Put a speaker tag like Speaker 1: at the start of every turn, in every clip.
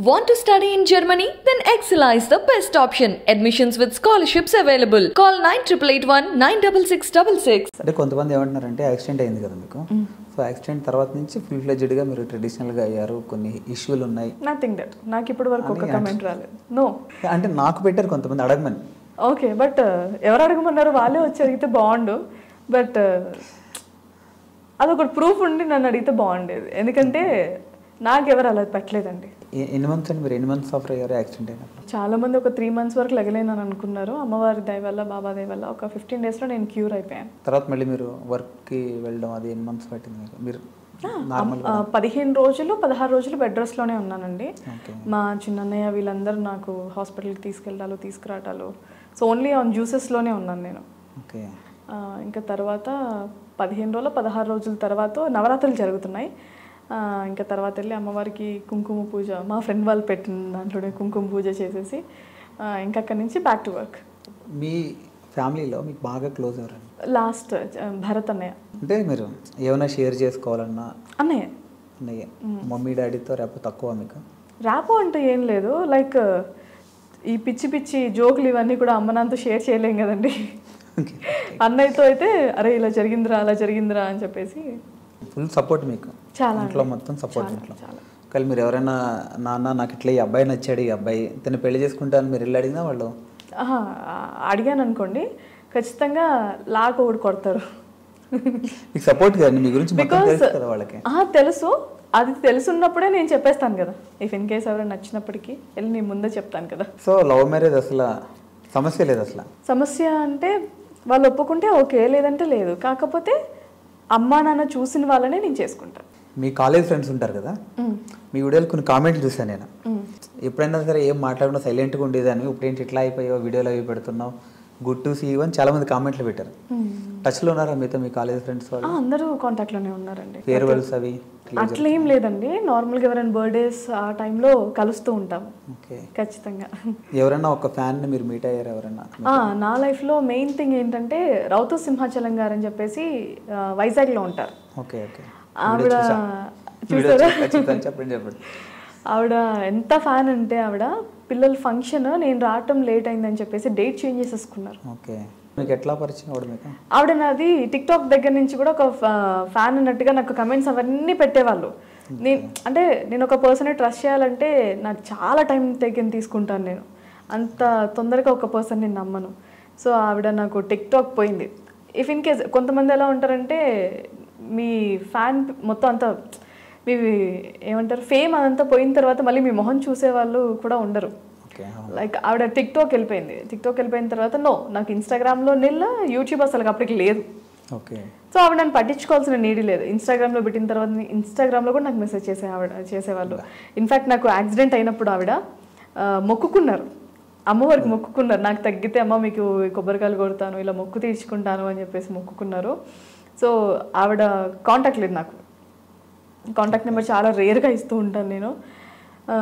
Speaker 1: Want to study in Germany? Then Excella is the best option. Admissions with scholarships available. Call 9881 96666.
Speaker 2: అంటే కొంతమంది ఏమంటున్నారంటే accident అయింది కదా మీకు సో యాక్సిడెంట్ తర్వాత నుంచి ఫుల్ ఫ్లెడ్జ్డ్గా మీరు ట్రెడిషనల్గా అయ్యారు కొన్ని ఇష్యూలు ఉన్నాయి
Speaker 3: నథింగ్ దట్ నాకు ఇప్పటి వరకు ఒక
Speaker 2: అని
Speaker 3: కమెంట్ రాలేదు నో
Speaker 2: అంటే నాకు పెట్టారు కొంతమంది అడగమని
Speaker 3: ఓకే బట్ ఎవరు అడగమన్నారు వాళ్ళే వచ్చి అడిగితే బాగుండు బట్ అదొక ప్రూఫ్ ఉండి నన్ను అడిగితే బాగుండేది ఎందుకంటే నాకు ఎవరు అలా పెట్టలేదండి
Speaker 2: ఎ- ఎన్ని మంత్స్ అండి మీరు ఎన్ని మంత్స్ సఫర్ అయ్యారు యాక్సిడెంట్ అయినప్పుడు
Speaker 3: చాలా మంది ఒక త్రీ మంత్స్ వరకు లెగలేనని అనుకున్నారు అమ్మవారి దయ వల్ల బాబా దయ వల్ల ఒక ఫిఫ్టీన్ డేస్లో నేను క్యూర్ అయిపోయాను
Speaker 2: తర్వాత మళ్ళీ మీరు వర్క్కి వెళ్ళడం అది ఎన్ని మంత్స్ పట్టింది మీకు మీరు నార్మల్
Speaker 3: ఆ, పదిహేను రోజులు పదహారు రోజులు బెడ్ రెస్ట్లోనే ఉన్నానండి
Speaker 2: ఓకే
Speaker 3: మా చిన్నన్నయ్య వీళ్ళందరూ నాకు హాస్పిటల్కి తీసుకెళ్ళాలి తీసుకురావటాలు సో ఓన్లీ ఆన్ జ్యూసెస్లోనే ఉన్నాను నేను
Speaker 2: ఓకే
Speaker 3: ఆ, ఇంకా తర్వాత పదిహేను రోజులు పదహారు రోజుల తర్వాత నవరాత్రులు జరుగుతున్నాయి ఆ, ఇంకా తర్వాత వెళ్ళి అమ్మవారికి కుంకుమ పూజ మా ఫ్రెండ్ వాళ్ళు పెట్టిన దాంట్లోనే కుంకుమ పూజ చేసేసి ఆ, ఇంకా అక్కడి నుంచి బ్యాక్ టు వర్క్
Speaker 2: మీ ఫ్యామిలీలో మీకు బాగా క్లోజ్ ఎవరండి
Speaker 3: లాస్ట్ భరత్ అన్నయ్య
Speaker 2: అంటే మీరు ఏమైనా షేర్ చేసుకోవాలన్నా
Speaker 3: అన్నయ్య
Speaker 2: అన్నయ్య మమ్మీ డాడీతో రేపు తక్కువ మీకు
Speaker 3: ర్యాపో అంటే ఏం లేదు లైక్ ఈ పిచ్చి పిచ్చి జోకులు ఇవన్నీ కూడా అమ్మ నాన్నతో షేర్ చేయలేం కదండి
Speaker 2: ఓకే
Speaker 3: అన్నయ్యతో అయితే అరే ఇలా జరిగిందిరా అలా జరిగిందిరా అని చెప్పేసి
Speaker 2: ఫుల్ సపోర్ట్ మీకు
Speaker 3: చాలా
Speaker 2: ఇంట్లో
Speaker 3: అండి.
Speaker 2: మొత్తం సపోర్ట్
Speaker 3: చాలా,
Speaker 2: ఇంట్లో
Speaker 3: చాలా.
Speaker 2: కానీ మీరు ఎవరైనా నాన్న నాకు ఇట్లా ఈ అబ్బాయి నచ్చాడు ఈ అబ్బాయి తను పెళ్లి చేసుకుంటాను మీరు వెళ్ళి అడిగినా వాళ్ళు
Speaker 3: ఆహా, అడిగాను అనుకోండి ఖచ్చితంగా లాక్ ఒకటి కొడతారు
Speaker 2: మీకు సపోర్ట్ కదండి మీ గురించి మొత్తం
Speaker 3: బికాస్
Speaker 2: తెలుసు కదా వాళ్ళకి
Speaker 3: తెలుసు అది తెలుసున్నప్పుడే నేను చెప్పేస్తాను కదా ఇఫ్ ఇన్ కేస్ ఎవరైనా నచ్చినప్పటికీ వెళ్ళి నేను ముందే చెప్తాను కదా
Speaker 2: సో లవ్ మ్యారేజ్ అసలు సమస్య లేదు అసలు
Speaker 3: సమస్య అంటే వాళ్ళు ఒప్పుకుంటే ఓకే లేదంటే లేదు కాకపోతే అమ్మా నాన్న చూసిన వాళ్ళనే నేను చేసుకుంటాను
Speaker 2: మీ కాలేజ్ ఫ్రెండ్స్ ఉంటారు కదా మీ వీడియోలో కొన్ని కామెంట్లు చూసాను నేను ఎప్పుడైనా సరే ఏం మాట్లాడినా సైలెంట్గా ఉండేదాన్ని ఇప్పుడు ఏంటి ఇట్లా అయిపోయావు వీడియోలు అవి పెడుతున్నావు గుడ్ టు సీ అని చాలా మంది కామెంట్లు పెట్టారు టచ్లో ఉన్నారా మీతో మీ కాలేజ్ ఫ్రెండ్స్ వాళ్ళు
Speaker 3: ఆ, అందరూ కాంటాక్ట్లోనే ఉన్నారండి
Speaker 2: ఫేర్వెల్స్ అవి
Speaker 3: అట్లా ఏం లేదండి నార్మల్గా ఎవరైనా బర్త్డేస్ ఆ టైంలో కలుస్తూ ఉంటాము
Speaker 2: ఓకే
Speaker 3: ఖచ్చితంగా
Speaker 2: ఎవరైనా ఒక ఫ్యాన్ని మీరు మీట్ అయ్యారు ఎవరైనా
Speaker 3: ఆ, నా లైఫ్లో మెయిన్ థింగ్ ఏంటంటే రౌతు సింహాచలం గారు అని చెప్పేసి ఆ, వైజాగ్లో ఉంటారు
Speaker 2: ఓకే ఓకే
Speaker 3: ఆవిడ
Speaker 2: వీడియో
Speaker 3: చూసారా
Speaker 2: చూ- ఖచ్చితంగా చెప్పండి చెప్పండి
Speaker 3: ఆవిడ ఎంత ఫ్యాన్ అంటే ఆవిడ పిల్లల ఫంక్షన్ నేను రావటం లేట్ అయిందని చెప్పేసి డేట్ చేంజ్ చేసేసుకున్నారు
Speaker 2: ఓకే మీకు ఎట్లా పరిచయం ఆవిడ మీకు
Speaker 3: ఆవిడ నాది టిక్ టాక్ దగ్గర నుంచి కూడా ఒక ఫ్యాన్ అన్నట్టుగా నాకు కమెంట్స్ అవన్నీ పెట్టేవాళ్ళు నేను అంటే నేను ఒక పర్సన్ ట్రస్ట్ చేయాలంటే నాకు చాలా టైం టేకెన్ తీసుకుంటాను నేను అంత తొందరగా ఒక పర్సన్ నేను నమ్మను సో ఆవిడ నాకు టిక్ టాక్ పోయింది ఇఫ్ ఇన్ కేస్ కొంతమంది ఎలా ఉంటారంటే మీ ఫ్యాన్ మొత్తం అంతా మీ ఏమంటారు ఫేమ్ అదంతా పోయిన తర్వాత మళ్ళీ మీ మొహం చూసే వాళ్ళు కూడా ఉండరు
Speaker 2: ఓకే
Speaker 3: లైక్ ఆవిడ టిక్ టాక్ వెళ్ళిపోయింది టిక్ టాక్ వెళ్ళిపోయిన తర్వాత నో నాకు ఇన్స్టాగ్రామ్లో నిల్ల యూట్యూబ్ అసలు అప్పటికి లేదు
Speaker 2: ఓకే
Speaker 3: సో ఆవిడ నన్ను పట్టించుకోవాల్సిన నీడి లేదు ఇన్స్టాగ్రామ్లో పెట్టిన తర్వాత ఇన్స్టాగ్రామ్లో కూడా నాకు మెసేజ్ చేసే ఆవిడ చేసేవాళ్ళు ఇన్ఫాక్ట్ నాకు యాక్సిడెంట్ అయినప్పుడు ఆవిడ ఆ, మొక్కుకున్నారు అమ్మవారికి మొక్కుకున్నారు నాకు తగ్గితే అమ్మ మీకు కొబ్బరికాయలు కొడతాను ఇలా మొక్కు తీర్చుకుంటాను అని చెప్పేసి మొక్కుకున్నారు సో ఆవిడ కాంటాక్ట్ లేదు నాకు కాంటాక్ట్ నెంబర్ చాలా రేర్గా ఇస్తూ ఉంటాను నేను ఆ,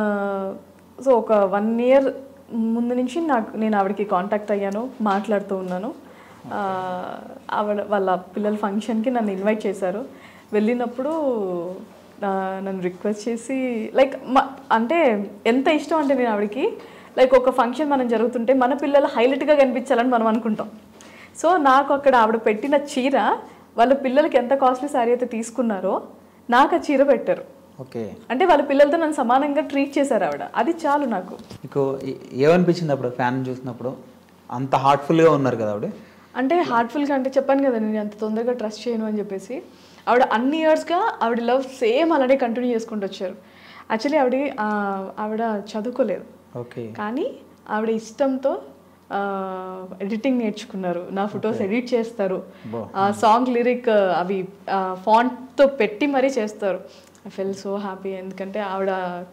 Speaker 3: సో ఒక వన్ ఇయర్ ముందు నుంచి నాకు నేను ఆవిడకి కాంటాక్ట్ అయ్యాను మాట్లాడుతూ ఉన్నాను ఆ, ఆవిడ వాళ్ళ పిల్లల ఫంక్షన్కి నన్ను ఇన్వైట్ చేశారు వెళ్ళినప్పుడు ఆ, నన్ను రిక్వెస్ట్ చేసి లైక్ అంటే ఎంత ఇష్టం అంటే నేను ఆవిడకి లైక్ ఒక ఫంక్షన్ మనం జరుగుతుంటే మన పిల్లలు హైలైట్గా కనిపించాలని మనం అనుకుంటాం సో నాకు అక్కడ ఆవిడ పెట్టిన చీర వాళ్ళ పిల్లలకి ఎంత కాస్ట్లీ శారీ అయితే తీసుకున్నారో నాకు ఆ చీర పెట్టారు
Speaker 2: ఓకే
Speaker 3: అంటే వాళ్ళ పిల్లలతో నన్ను సమానంగా ట్రీట్ చేశారు ఆవిడ అది చాలు నాకు
Speaker 2: మీకు ఏ- ఏమనిపించింది అప్పుడు ఫ్యాన్ చూసినప్పుడు అంత హార్ట్ఫుల్గా ఉన్నారు కదా ఆవిడ
Speaker 3: అంటే హార్ట్ఫుల్గా అంటే చెప్పాను కదా నేను అంత తొందరగా ట్రస్ట్ చేయను అని చెప్పేసి ఆవిడ అన్ని ఇయర్స్గా ఆవిడ లవ్ సేమ్ అలానే కంటిన్యూ చేసుకుంటూ వచ్చారు యాక్చువల్లీ ఆవిడ ఆ, ఆవిడ చదువుకోలేదు
Speaker 2: ఓకే
Speaker 3: కానీ ఆవిడ ఇష్టంతో ఎడిటింగ్ నేర్చుకున్నారు నా ఫొటోస్ ఎడిట్ చేస్తారు
Speaker 2: బా.
Speaker 3: ఆ సాంగ్ లిరిక్ అవి ఫాంట్తో పెట్టి మరీ చేస్తారు ఐ ఫెల్ సో హ్యాపీ ఎందుకంటే ఆవిడ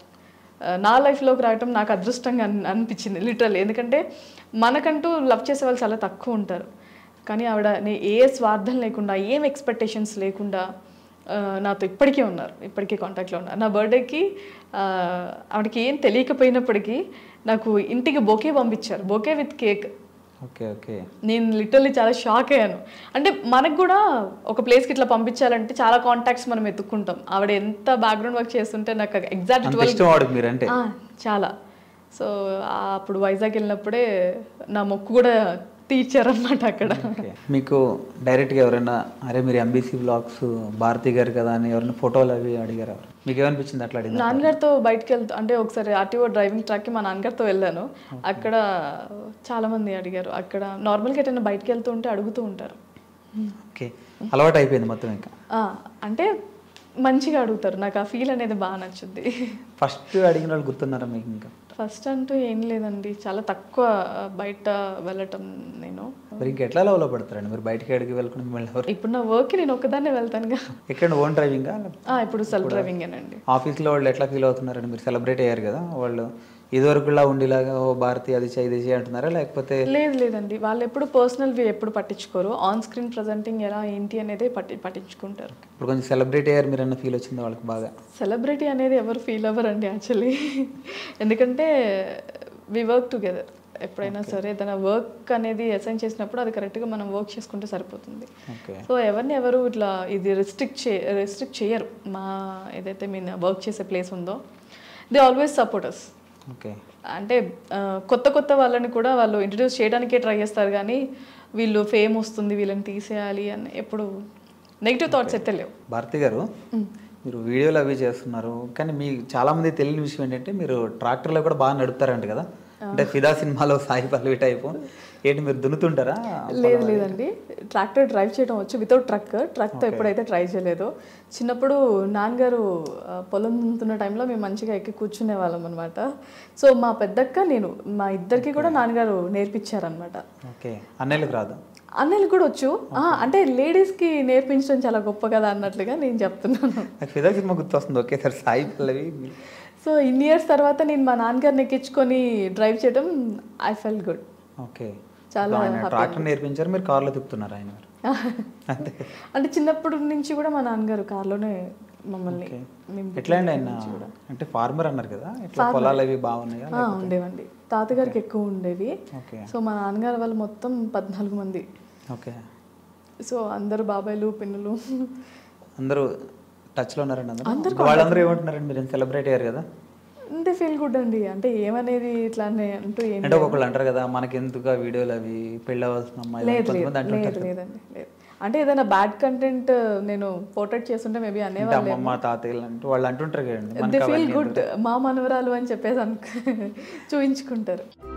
Speaker 3: ఆ, నా లైఫ్లోకి రావటం నాకు అదృష్టంగా అన్- అనిపించింది లిటరల్ ఎందుకంటే మనకంటూ లవ్ చేసే వాళ్ళు చాలా తక్కువ ఉంటారు కానీ ఆవిడ నే ఏ స్వార్థం లేకుండా ఏం ఎక్స్పెక్టేషన్స్ లేకుండా ఆ, నాతో ఇప్పటికీ ఉన్నారు ఇప్పటికీ కాంటాక్ట్లో ఉన్నారు నా బర్త్డేకి ఆవిడకి ఏం తెలియకపోయినప్పటికీ నాకు ఇంటికి బొకే పంపించారు bouquet with cake
Speaker 2: okay okay
Speaker 3: నేను లిటరల్లీ చాలా షాక్ అయ్యాను అంటే మనకు కూడా ఒక ప్లేస్కి ఇట్లా పంపించాలంటే చాలా కాంటాక్ట్స్ మనం ఎత్తుక్కుంటాం ఆవిడ ఎంత బ్యాక్గ్రౌండ్ వర్క్ చేస్తుంటే నాకు ఎగ్జాక్ట్
Speaker 2: అంత
Speaker 3: ట్వెల్వ్
Speaker 2: ఇష్టం వాడికి మీరంటే
Speaker 3: చాలా సో అప్పుడు వైజాగ్ వెళ్ళినప్పుడే నా మొక్కు కూడా తీర్చారనమాట అక్కడ
Speaker 2: ఓకే. మీకు డైరెక్ట్గా ఎవరైనా అరే మీరు ఎంబీసీ బ్లాగ్స్ భారతి గారు కదా అని ఎవరైనా ఫోటోలు అవి అడిగారు ఎవరు? మీకు ఏమనిపించింది అట్లా అడిగింది
Speaker 3: నాన్నగారితో బయటకు వెళ్తా అంటే ఒకసారి ఆర్టీఓ డ్రైవింగ్ ట్రాక్కి మా నాన్నగారితో వెళ్ళాను అక్కడ చాలా మంది అడిగారు అక్కడ నార్మల్గా ఎటైనా బయటకు వెళ్తూ ఉంటే అడుగుతూ ఉంటారు
Speaker 2: ఓకే అలవాటు అయిపోయింది మొత్తం ఇంకా
Speaker 3: ఆ, అంటే మంచిగా అడుగుతారు నాకు ఆ ఫీల్ అనేది బాగా నచ్చుద్ది
Speaker 2: ఫస్ట్ అడిగిన వాళ్ళు గుర్తున్నారా మీకు ఇంకా
Speaker 3: ఫస్ట్ అంటూ ఏం లేదండి చాలా తక్కువ బయట వెళ్ళటం నేను
Speaker 2: మరి ఇంకా ఎట్లా లవ్లో పడతారండి మీరు బయటికి అడిగి వెళ్ళకుండా మిమ్మల్ని ఎవరు
Speaker 3: ఇప్పుడు నా వర్క్కి నేను ఒక్కదాన్నే వెళ్తానుగా
Speaker 2: ఎక్కడ ఓన్ డ్రైవింగా
Speaker 3: ఆ, ఇప్పుడు సెల్ఫ్ డ్రైవింగేనండి
Speaker 2: ఆఫీస్లో వాళ్ళు ఎట్లా ఫీల్ అవుతున్నారండి మీరు సెలబ్రేట్ అయ్యారు కదా వాళ్ళు ఇదివరకులా ఉండేలాగా ఓ భారతి అది చేయి ఇది చేయి అంటున్నారా లేకపోతే
Speaker 3: లేదు లేదండి వాళ్ళు ఎప్పుడు పర్సనల్ వి ఎప్పుడు పట్టించుకోరు ఆన్ స్క్రీన్ ప్రజెంటింగ్ ఎలా ఏంటి అనేది పట్టి పట్టించుకుంటారు
Speaker 2: ఇప్పుడు కొంచెం సెలబ్రేట్ అయ్యారు మీరు అన్న ఫీల్ వచ్చింది వాళ్ళకి బాగా
Speaker 3: సెలబ్రిటీ అనేది ఎవరు ఫీల్ అవ్వరండి యాక్చువల్లీ ఎందుకంటే వి వర్క్ టుగెదర్ ఎప్పుడైనా సరే ఏదైనా వర్క్ అనేది అసైన్ చేసినప్పుడు అది కరెక్ట్గా మనం వర్క్ చేసుకుంటే సరిపోతుంది
Speaker 2: ఓకే
Speaker 3: సో ఎవరిని ఎవరు ఇట్లా ఇది రిస్ట్రిక్ట్ చే రిస్ట్రిక్ట్ చేయరు మా ఏదైతే మేము వర్క్ చేసే ప్లేస్ ఉందో దే ఆల్వేస్ సపోర్టర్స్
Speaker 2: ఓకే
Speaker 3: అంటే ఆ, కొత్త కొత్త వాళ్ళని కూడా వాళ్ళు ఇంట్రడ్యూస్ చేయడానికే ట్రై చేస్తారు కానీ వీళ్ళు ఫేమ్ వస్తుంది వీళ్ళని తీసేయాలి అని ఎప్పుడు నెగిటివ్ థాట్స్ అయితే లేవు
Speaker 2: భారతి గారు మీరు వీడియోలు అవి చేస్తున్నారు కానీ మీ చాలా మంది తెలియని విషయం ఏంటంటే మీరు ట్రాక్టర్లో కూడా బాగా నడుపుతారంట కదా అంటే ఫిదా సినిమాలో సాయి పల్లవి టైపు ఏంటి మీరు దున్నుతుంటారా
Speaker 3: లేదు లేదండి ట్రాక్టర్ డ్రైవ్ చేయడం వచ్చు వితౌట్ ట్రక్ ట్రక్తో ఎప్పుడైతే ట్రై చేయలేదు చిన్నప్పుడు నాన్నగారు ఆ, పొలం దున్నుతున్న టైంలో మేము మంచిగా ఎక్కి కూర్చునే వాళ్ళం అనమాట సో మా పెద్దక్క నేను మా ఇద్దరికి కూడా నాన్నగారు నేర్పించారనమాట
Speaker 2: ఓకే అన్నయ్యలకు రాదు
Speaker 3: అన్నయ్యలు కూడా వచ్చు ఆ, అంటే లేడీస్కి నేర్పించడం చాలా గొప్ప కదా అన్నట్లుగా నేను చెప్తున్నాను
Speaker 2: నాకు ఫిదా సినిమా గుర్తొస్తుంది okay sir Sai Pallavi
Speaker 3: so ఇన్ని ఇయర్స్ తర్వాత నేను మా నాన్నగారిని ఎక్కించుకొని డ్రైవ్ చేయడం ఐ ఫెల్ గుడ్
Speaker 2: ఓకే
Speaker 3: చాలా
Speaker 2: ఆయన ట్రాక్టర్ నేర్పించారు మీరు కార్లో తిప్పుతున్నారు ఆయన గారు అంతే
Speaker 3: అంటే చిన్నప్పటి నుంచి కూడా మా నాన్నగారు కార్లోనే మమ్మల్ని
Speaker 2: ఓకే.
Speaker 3: మేము
Speaker 2: ఎట్లా అండి ఆయన అంటే ఫార్మర్ అన్నారు కదా ఎట్లా పొలాలు అవి బాగున్నాయా
Speaker 3: ఆ, ఉండేవండి తాతగారికి ఎక్కువ ఉండేవి
Speaker 2: ఓకే
Speaker 3: సో మా నాన్నగారు వాళ్ళు మొత్తం పద్నాలుగు మంది
Speaker 2: ఓకే
Speaker 3: సో అందరు బాబాయ్లు పిన్నులు
Speaker 2: అందరూ టచ్లో ఉన్నారండి అందరూ వాళ్ళందరూ ఏమంటున్నారండి మీరు సెలబ్రేట్ అయ్యారు కదా
Speaker 3: అంటే ఫీల్ గుడ్ అండి అంటే ఏమనేది ఇట్లా అనే- అంటూ ఏం
Speaker 2: అంటే ఒక్కొక్కళ్ళు అంటారు కదా మనకి ఎందుకు ఆ వీడియోలు అవి పెళ్ళి అవ్వాల్సిన అమ్మాయి
Speaker 3: లేదు
Speaker 2: కొంతమంది
Speaker 3: లేదు
Speaker 2: అంటుంటారు
Speaker 3: లేదు లేదండి లేదు అంటే ఏదైనా బ్యాడ్ కంటెంట్ నేను పోర్ట్రేట్ చేస్తుంటే మేబీ
Speaker 2: అంటే
Speaker 3: అనేవాళ్ళు
Speaker 2: అమ్మమ్మ తాతయ్యలు అంటూ వాళ్ళు అంటుంటారు కదండి
Speaker 3: దే
Speaker 2: మనకి
Speaker 3: ఫీల్
Speaker 2: అవన్నీ
Speaker 3: గుడ్ మా మనవరాలు అని చెప్పేసి అనుకు చూపించుకుంటారు